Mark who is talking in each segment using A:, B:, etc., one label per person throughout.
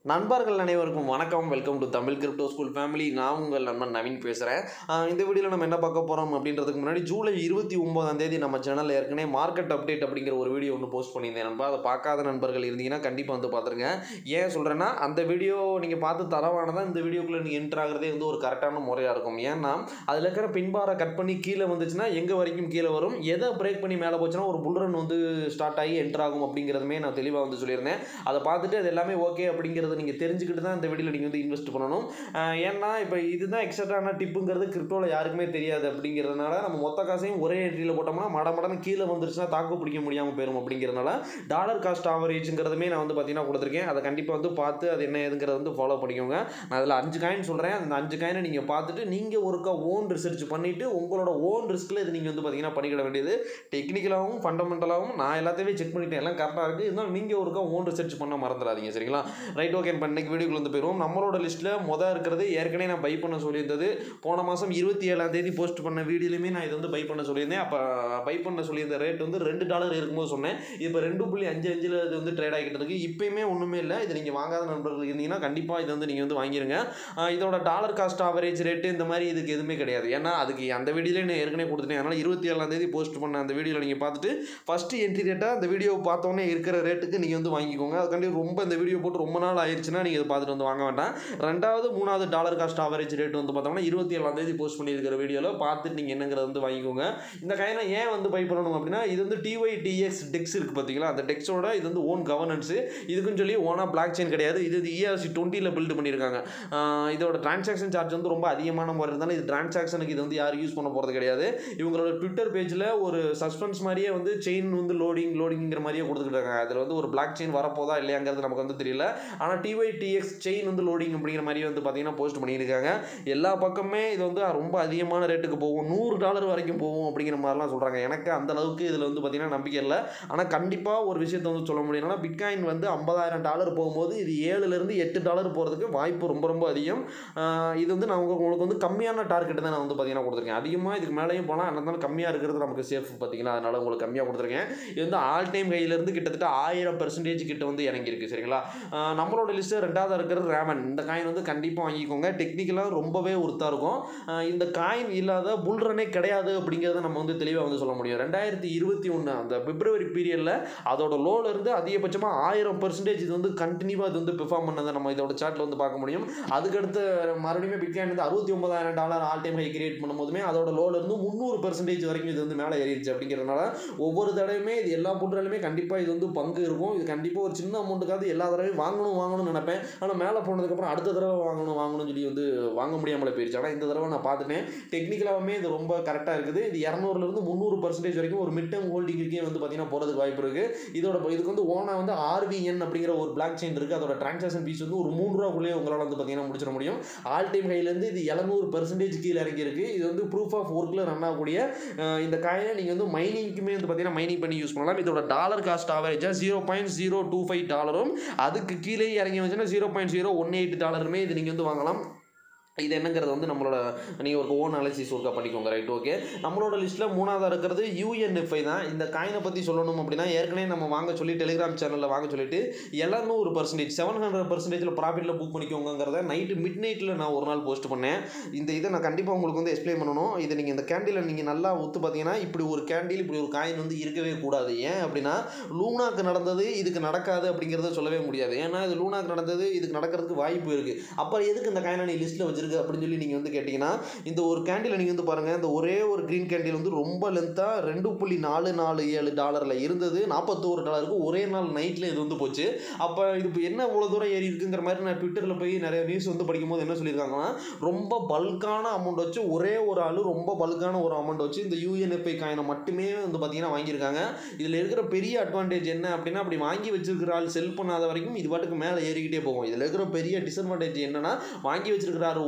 A: நண்பர்கள் அனைவருக்கும் வணக்கம் welcome to Tamil crypto school family நான் உங்கள் நண்பன் நவீன் பேசுகிறேன் இந்த வீடியோவில் நம்ம என்ன பார்க்க போகிறோம் அப்படின்றதுக்கு முன்னாடி ஜூலை இருபத்தி ஒம்போதாம் தேதி நம்ம சேனலில் ஏற்கனவே மார்க்கெட் அப்டேட் அப்படிங்கிற ஒரு வீடியோ ஒன்று போஸ்ட் பண்ணியிருந்தேன் நண்பா அதை பார்க்காத நண்பர்கள் இருந்தீங்கன்னா கண்டிப்பாக வந்து பார்த்துருங்க ஏன் சொல்கிறேன்னா அந்த வீடியோ நீங்கள் பார்த்து தரவானதான் இந்த வீடியோக்குள்ளே நீங்கள் என்ட்ரு ஆகிறதே வந்து ஒரு கரெக்டான முறையாக இருக்கும் ஏன்னா அதில் இருக்கிற பின்பாரை கட் பண்ணி கீழே வந்துச்சுன்னா எங்கே வரைக்கும் கீழே வரும் எதை பிரேக் பண்ணி மேலே போச்சுன்னா ஒரு புல்ரன் வந்து ஸ்டார்ட் ஆகி என்ட்ரு ஆகும் அப்படிங்கிறதுமே நான் தெளிவாக வந்து சொல்லியிருந்தேன் அதை பார்த்துட்டு அது எல்லாமே ஓகே அப்படிங்கிறத நீங்கள் தெரிஞ்சுக்கிட்டு தான் இந்த வீடியோவில் நீங்கள் வந்து இன்வெஸ்ட் பண்ணணும் ஆஹ் ஏன்னா இப்போ இதுதான் எக்ஸட்ரான டிப்புங்கிறது கிரிப்டோவில் யாருக்குமே தெரியாது அப்படிங்கிறதுனால நம்ம மொத்த காசையும் ஒரே என்ட்ரியில் போட்டோம்னா மட மடன்னு கீழே வந்துருச்சுன்னா தாக்கு பிடிக்க முடியாமல் போயிடும் அப்படிங்கிறதுனால டாலர் காஸ்ட் ஆவரேஜுங்கிறதுமே நான் வந்து பார்த்தீங்கன்னா கொடுத்துருக்கேன் அதை கண்டிப்பாக வந்து பார்த்து அது என்ன ஏதுங்கிறத வந்து ஃபாலோ பண்ணிக்கோங்க நான் அதில் அஞ்சு காயின் சொல்கிறேன் அந்த அஞ்சு காயினை நீங்கள் பார்த்துட்டு நீங்கள் ஒருக்கா ஓன் ரிசர்ச் பண்ணிவிட்டு உங்களோட ஓன் ரிஸ்கில் இது நீங்கள் வந்து பார்த்தீங்கன்னா பண்ணிக்கிட வேண்டியது டெக்னிக்கலாகவும் ஃபண்டமெண்டலாகவும் நான் எல்லாத்தையுமே செக் பண்ணிட்டேன் எல்லாம் கரெக்டாக இருக்குது இருந்தாலும் நீங்கள் ஒருக்கா ஓன் ரிசர்ச் பண்ண மறந்துடாதீங்க சரிங்களா ரைட் ஓகே இப்போ இன்னைக்கு வீடியோக்குள்ள வந்து போயிடுவோம் நம்மளோட லிஸ்ட்டில் மொதல் இருக்கிறது ஏற்கனவே நான் பை பண்ண சொல்லியிருந்தது போன மாதம் இருபத்தி ஏழாம் தேதி போஸ்ட் பண்ண வீடியோலையுமே நான் இது வந்து பை பண்ண சொல்லியிருந்தேன் அப்போ பை பண்ண சொல்லியிருந்த ரேட் வந்து ரெண்டு டாலர் இருக்கும்போது சொன்னேன் இப்போ ரெண்டு புள்ளி அஞ்சு அஞ்சில் இது வந்து ட்ரேட் ஆகிட்டு இருக்கு இப்போயுமே ஒன்றுமே இல்லை இது நீங்கள் வாங்காத நண்பர்கள் இருந்தீங்கன்னா கண்டிப்பாக இது வந்து நீங்கள் வந்து வாங்கிருங்க ஆஹ் இதோட டாலர் காஸ்ட் ஆவரேஜ் ரேட்டு இந்த மாதிரி இதுக்கு எதுவுமே கிடையாது ஏன்னா அதுக்கு அந்த வீடியோலேயே நான் ஏற்கனவே கொடுத்துட்டேன் அதனால் இருபத்தி ஏழாம் தேதி போஸ்ட் பண்ண அந்த வீடியோவில் நீங்கள் பார்த்துட்டு ஃபஸ்ட்டு என்ட்ரி ரேட்டாக அந்த வீடியோ பார்த்தோன்னே இருக்கிற ரேட்டுக்கு நீங்கள் வந்து வாங்கிக்கோங்க அதுக்காண்டி ரொம்ப இந்த வீடியோ போட்டு ரொம்ப நாள் ஆயிடுச்சுன்னா நீங்கள் இதை பார்த்துட்டு வந்து வாங்க வேண்டாம் ரெண்டாவது மூணாவது டாலர் காஸ்ட் ஆவரேஜ் ரேட் வந்து பார்த்தோம்னா இருபத்தி ஏழாம் தேதி போஸ்ட் பண்ணியிருக்கிற வீடியோவில் பார்த்துட்டு நீங்கள் என்னங்கிறத வந்து வாங்கிக்கோங்க இந்த காயினை ஏன் வந்து பை பண்ணணும் அப்படின்னா இது வந்து டிஒய் டிஎக்ஸ் டெக்ஸ் இருக்குது பார்த்தீங்களா அந்த டெக்ஸோட இது வந்து ஓன் கவர்னன்ஸு இதுக்குன்னு சொல்லி ஓனாக பிளாக் செயின் கிடையாது இது இஆர்சி டுவெண்ட்டியில் பில்டு பண்ணியிருக்காங்க ஆஹ் இதோட டிரான்சாக்ஷன் சார்ஜ் வந்து ரொம்ப அதிகமான முறை இருந்தாலும் இது டிரான்சாக்ஷனுக்கு இது வந்து யாரும் யூஸ் பண்ண போகிறது கிடையாது இவங்களோட ட்விட்டர் பேஜில் ஒரு சஸ்பென்ஸ் மாதிரியே வந்து செயின் வந்து லோடிங் லோடிங்கிற மாதிரியே கொடுத்துக்கிட்டாங்க அதில் வந்து ஒரு பிளாக் செயின் வரப்போதா இல்லையாங்கிறது நமக்கு வந்து தெரியல ஆனால் டிஒய் டிஎக்ஸ் செயின் வந்து லோடிங் அப்படிங்கிற மாதிரி வந்து பார்த்தீங்கன்னா போஸ்ட் பண்ணியிருக்காங்க எல்லா பக்கமே இது வந்து ரொம்ப அதிகமான ரேட்டுக்கு போகும் நூறு டாலர் வரைக்கும் போகும் அப்படிங்கிற மாதிரிலாம் சொல்கிறாங்க எனக்கு அந்த அளவுக்கு இதில் வந்து பார்த்தீங்கன்னா நம்பிக்கை இல்லை ஆனால் கண்டிப்பாக ஒரு விஷயத்தை வந்து சொல்ல முடியும்னா பிட்காயின் வந்து ஐம்பதாயிரம் டாலர் போகும்போது இது ஏழுலேருந்து எட்டு டாலர் போகிறதுக்கு வாய்ப்பு ரொம்ப ரொம்ப அதிகம் ஆஹ் இது வந்து நான் உங்க- உங்களுக்கு வந்து கம்மியான டார்கெட் தான் நான் வந்து பார்த்தீங்கன்னா கொடுத்துருக்கேன் அதிகமாக இதுக்கு மேலேயும் போனால் இருந்தாலும் கம்மியாக இருக்கிறது நமக்கு சேஃப் பார்த்தீங்களா அதனால் உங்களுக்கு கம்மியாக கொடுத்துருக்கேன் இது வந்து ஆல் டைம் கையிலேருந்து கிட்டத்தட்ட ஆயிரம் பெர்சன்டேஜ் கிட்ட வந்து இறங்கியிருக்கு சரிங்களா ஆஹ் நம்மளோட லிஸ்ட்டு ரெண்டாவது இருக்கிறது ரேமன் இந்த காயின் வந்து கண்டிப்பாக வாங்கிக்கோங்க டெக்னிக்கலாக ரொம்பவே ஒருத்தா இருக்கும் ஆஹ் இந்த காயின் இல்லாத புல்ரனே கிடையாது அப்படிங்கிறத நம்ம வந்து தெளிவாக வந்து சொல்ல முடியும் ரெண்டாயிரத்தி இருபத்தி ஒன்று அந்த பிப்ரவரி பீரியடில் அதோட லோல இருந்து அதிகபட்சமாக ஆயிரம் பெர்சன்டேஜ் இது வந்து கண்டினியூவாக இது வந்து பெர்ஃபார்ம் பண்ணதை நம்ம இதோட சார்ட்டில் வந்து பார்க்க முடியும் அதுக்கடுத்து மறுபடியும் பிட்காயின் வந்து அறுபத்தி ஒன்பதாயிரம் dollar all time high create பண்ணும்போதுமே அதோட லோல இருந்து முந்நூறு பெர்சன்டேஜ் வரைக்கும் இது வந்து மேலே ஏறிடுச்சு அப்படிங்கிறதுனால ஒவ்வொரு தடவையுமே இது எல்லா புல்ரலுமே கண்டிப்பாக இது வந்து பங்கு இருக்கும் இது கண்டிப்பாக ஒரு சின்ன அமௌண்ட்டுக்காவது எல்லா தடவையும் வாங்கணும் வாங்கணும்னு நினைப்பேன் ஆனால் மேலே போனதுக்கப்புறம் அடுத்த தடவை வாங்கணும் வாங்கணும்னு சொல்லி வந்து வாங்க முடியாமலே போயிடுச்சு ஆனால் இந்த தடவை நான் பார்த்துட்டேன் டெக்னிக்கலாகவுமே இது ரொம்ப கரெக்டாக இருக்குது இது இரநூறுலேருந்து முந்நூறு பர்சன்டேஜ் வரைக்கும் ஒரு மிட் டேர்ம் ஹோல்டிங்கே வந்து பார்த்தீங்கன்னா போகிறதுக்கு வாய்ப்பு இருக்குது இதோட இதுக்கு வந்து ஓனா வந்து ஆர்விஎன் அப்படிங்கிற ஒரு பிளாக் செயின் இருக்குது அதோட டிரான்சாக்ஷன் ஃபீஸ் வந்து ஒரு மூணு ரூபாக்குள்ளேயே உங்களால் வந்து பார்த்தீங்கன்னா முடிச்சிட முடியும் ஆல் டைம் ஹைலேருந்து இது எழுநூறு பெர்சன்டேஜ் கீழே இறங்கி இருக்கு இது வந்து ப்ரூஃப் ஆஃப் ஒர்க்கில் ரன் ஆகக்கூடிய அஹ், இந்த காயினை நீங்கள் வந்து மைனிங்க்குமே வந்து பார்த்தீங்கன்னா மைனிங் பண்ணி யூஸ் பண்ணலாம் இதோட டாலர் காஸ்ட் ஆவரேஜாக zero point zero two five டாலரும் அதுக்கு கீழே இறங்கி வந்துச்சுன்னா zero point zero one eight டாலருமே இது நீங்கள் வந்து வாங்கலாம் இது என்னங்கிறது வந்து நம்மளோட நீங்கள் ஒரு ஓன் அனாலிசிஸ் ஒர்க்காக பண்ணிக்கோங்க ரைட் ஓகே நம்மளோட லிஸ்ட்டில் மூணாவதாக இருக்கிறது யூஎன்எஃப்ஐ தான் இந்த காயினை பற்றி சொல்லணும் அப்படின்னா ஏற்கனவே நம்ம வாங்க சொல்லி டெலிகிராம் சேனலில் வாங்க சொல்லிட்டு எழுநூறு பர்சன்டேஜ் செவன் ஹண்ட்ரட் பர்சன்டேஜில் ப்ராஃபிட்டில் புக் பண்ணிக்கோங்கிறத நைட்டு மிட் நைட்டில் நான் ஒரு நாள் போஸ்ட் பண்ணேன் இந்த இதை நான் கண்டிப்பாக உங்களுக்கு வந்து எக்ஸ்பிளைன் பண்ணணும் இது நீங்கள் இந்த கேண்டிலை நீங்கள் நல்லா ஒத்து பார்த்தீங்கன்னா இப்படி ஒரு கேண்டில் இப்படி ஒரு காயின் வந்து இருக்கவே கூடாது ஏன் அப்படின்னா லூனாக்கு நடந்தது இதுக்கு நடக்காது அப்படிங்கிறத சொல்லவே முடியாது ஏன்னா இது லூனாக்கு நடந்தது இதுக்கு நடக்கிறதுக்கு வாய்ப்பு இருக்குது அப்புறம் எதுக்கு இந்த காயினை நீ லிஸ்ட்டில் வச்சிருக்கு அப்படின்னு சொல்லி நீங்கள் வந்து கேட்டிங்கன்னா இந்த ஒரு கேண்டில் நீங்கள் வந்து பாருங்கள் இந்த ஒரே ஒரு க்ரீன் கேண்டில் வந்து ரொம்ப லென்த்தாக ரெண்டு புள்ளி நாலு நாலு ஏழு டாலரில் இருந்தது நாற்பத்தோரு டாலருக்கு ஒரே நாள் நைட்டில் இது வந்து போச்சு அப்போ இது இப்போ என்ன இவ்வளோ தூரம் ஏறி இருக்குங்கிற மாதிரி நான் ட்விட்டரில் போய் நிறைய நியூஸ் வந்து படிக்கும்போது என்ன சொல்லியிருக்காங்கன்னா ரொம்ப பல்கான அமௌண்ட் வச்சு ஒரே ஒரு ஆள் ரொம்ப பல்கான ஒரு அமௌண்ட் வச்சு இந்த யூஎன்எஃப்ஐ காயினை மட்டுமே வந்து பார்த்தீங்கன்னா வாங்கியிருக்காங்க இதில் இருக்கிற பெரிய அட்வான்டேஜ் என்ன அப்படின்னா அப்படி வாங்கி வச்சிருக்கிற ஆள் செல் பண்ணாத வரைக்கும் இது பாட்டுக்கு மேலே ஏறிக்கிட்டே போகும் இதில் இருக்கிற பெரிய டிஸ்அட்வான்டேஜ் என்னன்னா வாங்கி வச்சிருக்கிற ஆள்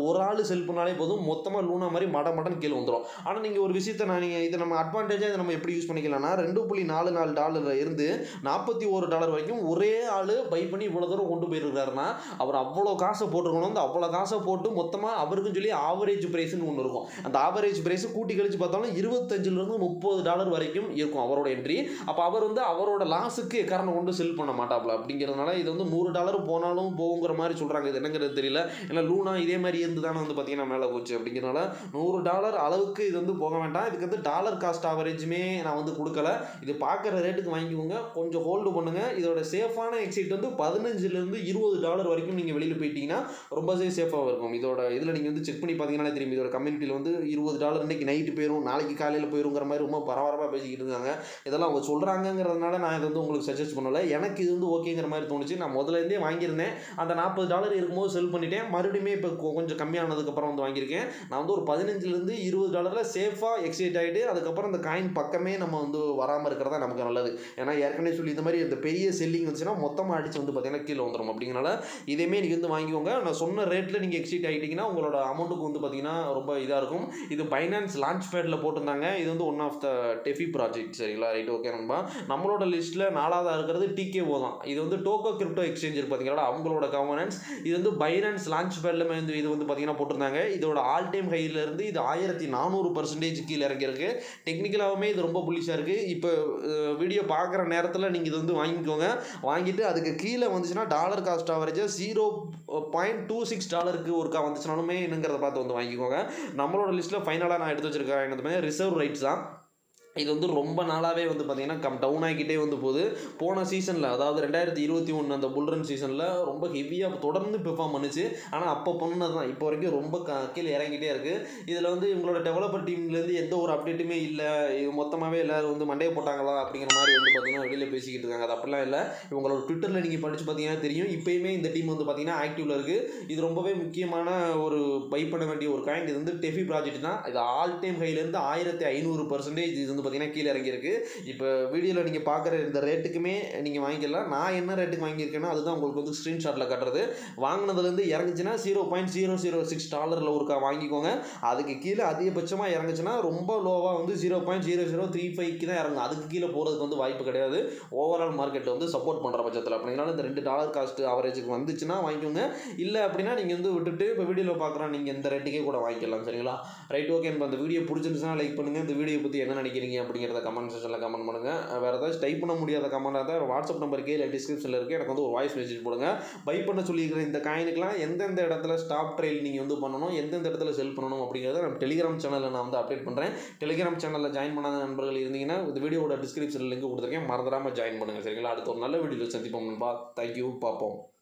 A: ஒரு ஆள் செல் பண்ணாலே போதும் மொத்தமாக லூனா மாதிரி மட மடன் கீழே வந்துடும் ஆனால் நீங்கள் ஒரு விஷயத்தை நான் நீங்கள் இதை நம்ம அட்வான்டேஜாக இதை நம்ம எப்படி யூஸ் பண்ணிக்கலாம்னா ரெண்டு புள்ளி நாலு நாலு டாலரில் இருந்து நாற்பத்தி ஒரு டாலர் வரைக்கும் ஒரே ஆள் பை பண்ணி இவ்வளோ தூரம் கொண்டு போயிருக்காருன்னா அவர் அவ்வளோ காசை போட்டிருக்கணும் அந்த அவ்வளோ காசை போட்டு மொத்தமாக அவருக்குன்னு சொல்லி ஆவரேஜ் ப்ரைஸ்னு ஒன்று இருக்கும் அந்த ஆவரேஜ் ப்ரைஸ் கூட்டி கழிச்சு பார்த்தாலும் இருபத்தஞ்சிலிருந்து முப்பது டாலர் வரைக்கும் இருக்கும் அவரோட என்ட்ரி அப்போ அவர் வந்து அவரோட லாஸுக்கு காரணம் கொண்டு செல் பண்ண மாட்டாப்ல அப்படிங்கிறதுனால இது வந்து நூறு டாலர் போனாலும் போகுங்கிற மாதிரி சொல்கிறாங்க இது என்னங்கிறது தெரியல ஏன்னா லூனா இதே மாதிரி இருந்து தானே வந்து பார்த்தீங்கன்னா மேலே போச்சு அப்படிங்கிறனால நூறு டாலர் அளவுக்கு இது வந்து போக வேண்டாம் இதுக்கு வந்து டாலர் காஸ்ட் ஆவரேஜுமே நான் வந்து கொடுக்கல இது பார்க்குற ரேட்டுக்கு வாங்கிக்கோங்க கொஞ்சம் ஹோல்டு பண்ணுங்கள் இதோட சேஃபான எக்ஸிட் வந்து பதினஞ்சுலேருந்து இருபது டாலர் வரைக்கும் நீங்கள் வெளியில் போயிட்டீங்கன்னா ரொம்பவே சேஃபாக இருக்கும் இதோட இதில் நீங்கள் வந்து செக் பண்ணி பார்த்தீங்கன்னா தெரியும் இதோட கம்யூனிட்டியில் வந்து இருபது டாலர் இன்னைக்கு நைட்டு போயிடும் நாளைக்கு காலையில் போயிருங்கிற மாதிரி ரொம்ப பரபரப்பாக பேசிக்கிட்டு இருக்காங்க இதெல்லாம் அவங்க சொல்கிறாங்கங்கிறதுனால நான் இதை வந்து உங்களுக்கு சஜஸ்ட் பண்ணல எனக்கு இது வந்து ஓகேங்கிற மாதிரி தோணுச்சு நான் முதல்ல இருந்தே வாங்கியிருந்தேன் அந்த நாற்பது டாலர் இருக்கும்போது செல் பண்ணிட்டேன் மறுபடியுமே இப்போ கொ- கொஞ்சம் கம்மியானதுக்கப்புறம் வந்து வாங்கியிருக்கேன் நான் வந்து ஒரு பதினஞ்சுலேருந்து இருபது டாலரில் சேஃபாக எக்ஸைட் ஆகிட்டு அதுக்கப்புறம் அந்த காயின் பக்கமே நம்ம வந்து வராமல் இருக்கிறதா நமக்கு நல்லது ஏன்னா ஏற்கனவே சொல்லி இந்த மாதிரி இந்த பெரிய செல்லிங் வந்துச்சுன்னா மொத்தமாக அடிச்சு வந்து பார்த்தீங்கன்னா கீழே வந்துடும் அப்படிங்கிறனால இதேமே நீங்கள் வந்து வாங்கிக்கோங்க நான் சொன்ன ரேட்டில் நீங்கள் எக்ஸைட் ஆகிட்டீங்கன்னா உங்களோட அமௌண்ட்டுக்கு வந்து பார்த்தீங்கன்னா ரொம்ப இதாக இருக்கும் இது பைனான்ஸ் லான்ச் பேடில் போட்டிருந்தாங்க இது வந்து one of the DeFi project சரிங்களா ரைட் ஓகே நண்பா நம்மளோட லிஸ்ட்டில் நாலாவதாக இருக்கிறது டிகேஓ தான் இது வந்து டோக்கோ கிரிப்டோ எக்ஸ்சேஞ்ச் இருக்கு பார்த்தீங்களா அவங்களோட கவர்னன்ஸ் இது வந்து பைனான்ஸ் லான்ச் பேடில் வந்து இது வந்து பார்த்தீங்கன்னா போட்டிருந்தாங்க இதோட ஆல் டைம் இருந்து இது ஆயிரத்தி நானூறு பர்சன்டேஜ் கீழே இறங்கியிருக்கு டெக்னிக்கலாகவுமே இது ரொம்ப புலிஷாக இருக்குது இப்போ வீடியோ பார்க்குற நேரத்தில் நீங்கள் இது வந்து வாங்கிக்கோங்க வாங்கிட்டு அதுக்கு கீழே வந்துச்சுன்னா டாலர் காஸ்ட் ஆவரேஜாக ஜீரோ பாயிண்ட் டூ சிக்ஸ் டாலருக்கு ஒருக்கா வந்துச்சுனாலுமே என்னங்கிறத பார்த்து வந்து வாங்கிக்கோங்க நம்மளோட லிஸ்ட்டில் ஃபைனலாக நான் எடுத்து வச்சிருக்கேன் என்னது ரிசர்வ் ரைட்ஸ் தான் இது வந்து ரொம்ப நாளாகவே வந்து பார்த்தீங்கன்னா கம் டவுன் ஆகிக்கிட்டே வந்து போகுது போன சீசனில் அதாவது ரெண்டாயிரத்தி இருபத்தி ஒன்று அந்த புல்ரன் சீசனில் ரொம்ப ஹெவியாக தொடர்ந்து பெர்ஃபார்ம் பண்ணுச்சு ஆனால் அப்போ பண்ணது தான் இப்போ வரைக்கும் ரொம்ப க கீழே இறங்கிட்டே இருக்குது இதில் வந்து இவங்களோட டெவலப்பர் டீம்லேருந்து எந்த ஒரு அப்டேட்டுமே இல்லை இது மொத்தமாகவே எல்லோரும் வந்து மண்டையை போட்டாங்களா அப்படிங்கிற மாதிரி வந்து பார்த்தீங்கன்னா வெளியில் பேசிக்கிட்டு இருக்காங்க அது அப்படிலாம் இல்லை இவங்களோட ட்விட்டரில் நீங்கள் படித்து பார்த்தீங்கன்னா தெரியும் இப்போயுமே இந்த டீம் வந்து பார்த்தீங்கன்னா ஆக்டிவில் இருக்குது இது ரொம்பவே முக்கியமான ஒரு பை பண்ண வேண்டிய ஒரு காயின் இது வந்து டெஃபி ப்ராஜெக்ட் தான் இது ஆல் டைம் ஹைலேருந்து ஆயிரத்தி ஐநூறு பர்சன்டேஜ் இது வந்து பார்த்தீங்கன்னா கீழே இறங்கியிருக்கு இப்போ வீடியோவில் நீங்கள் பார்க்குற இந்த ரேட்டுக்குமே நீங்கள் வாங்கிக்கலாம் நான் என்ன ரேட்டுக்கு வாங்கியிருக்கேனோ அதுதான் உங்களுக்கு வந்து ஸ்க்ரீன்ஷாட்டில் காட்டுறது வாங்கினதுலேருந்து இறங்குச்சுன்னா zero point zero zero six டாலரில் ஒருக்கா வாங்கிக்கோங்க அதுக்கு கீழே அதிகபட்சமாக இறங்குச்சுன்னா ரொம்ப லோவாக வந்து zero point zero zero three ஃபைவ்க்கு தான் இறங்கும் அதுக்கு கீழே போகிறதுக்கு வந்து வாய்ப்பு கிடையாது ஓவரால் மார்க்கெட்டில் வந்து சப்போர்ட் பண்ணுற பட்சத்தில் அப்படினால இந்த ரெண்டு டாலர் காஸ்ட் ஆவரேஜுக்கு வந்துச்சுன்னா வாங்கிக்கோங்க இல்லை அப்படின்னா நீங்கள் வந்து விட்டுட்டு இப்போ வீடியோவில் பார்க்குறோம் நீங்கள் இந்த ரேட்டுக்கே கூட வாங்கிக்கலாம் சரிங்களா ரைட் ஓகே இப்போ அந்த வீடியோ பிடிச்சிருந்துச்சுன்னா லைக் பண்ணுங்கள் இந்த வீடியோ பற்றி என்ன நினைக்கிறீங்க அப்படிங்கிறத கமெண்ட் செக்ஷனில் கமெண்ட் பண்ணுங்கள் வேறு ஏதாச்சும் டைப் பண்ண முடியாத கமெண்டாக இருந்தால் வாட்ஸ்அப் நம்பருக்கு இல்லை டிஸ்கிரிப்ஷனில் இருக்குது எனக்கு வந்து ஒரு வாய்ஸ் மெசேஜ் போடுங்க பை பண்ண சொல்லியிருக்கிற இந்த காயினுக்குலாம் எந்தெந்த இடத்துல ஸ்டாப் ட்ரைல் நீங்கள் வந்து பண்ணணும் எந்தெந்த இடத்துல செல் பண்ணணும் அப்படிங்கிறத நம்ம டெலிகிராம் சேனலில் நான் வந்து அப்டேட் பண்ணுறேன் டெலிகிராம் சேனலில் ஜாயின் பண்ணாத நண்பர்கள் இருந்தீங்கன்னா இந்த வீடியோட டிஸ்கிரிப்ஷனில் லிங்க் கொடுத்துருக்கேன் மறந்துடாமல் ஜாயின் பண்ணுங்கள் சரிங்களா அடுத்த ஒரு நல்ல வீடியோவில் சந்திப்போம் நண்பா தேங்க்யூ பார்ப்போம்